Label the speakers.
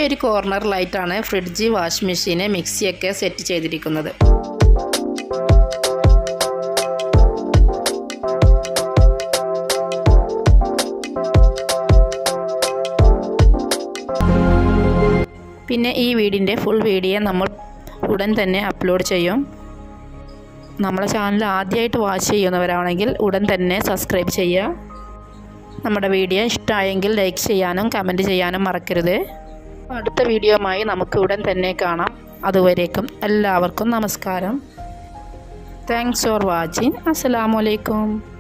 Speaker 1: ഒരു കോർണറിലായിട്ടാണ് fridge wash machine മിക്സിയൊക്കെ സെറ്റ് ചെയ്തിരിക്കുന്നത് പിന്നെ ഈ വീടിൻ്റെ ഫുൾ വീഡിയോ നമ്മൾ ഉടൻ തന്നെ അപ്ലോഡ് ചെയ്യും നമ്മളെ ചാനൽ ആദ്യമായിട്ട് വാച്ച് ചെയ്യുന്നവരാണെങ്കിൽ ഉടൻ തന്നെ സബ്സ്ക്രൈബ് ചെയ്യുക നമ്മുടെ വീഡിയോ ഇഷ്ടമായെങ്കിൽ ലൈക്ക് ചെയ്യാനും കമൻറ്റ് ചെയ്യാനും മറക്കരുത് അടുത്ത വീഡിയോയുമായി നമുക്ക് ഉടൻ തന്നെ കാണാം അതുവരേക്കും എല്ലാവർക്കും നമസ്കാരം താങ്ക്സ് ഫോർ വാച്ചിങ് അസ്സലാമലൈക്കും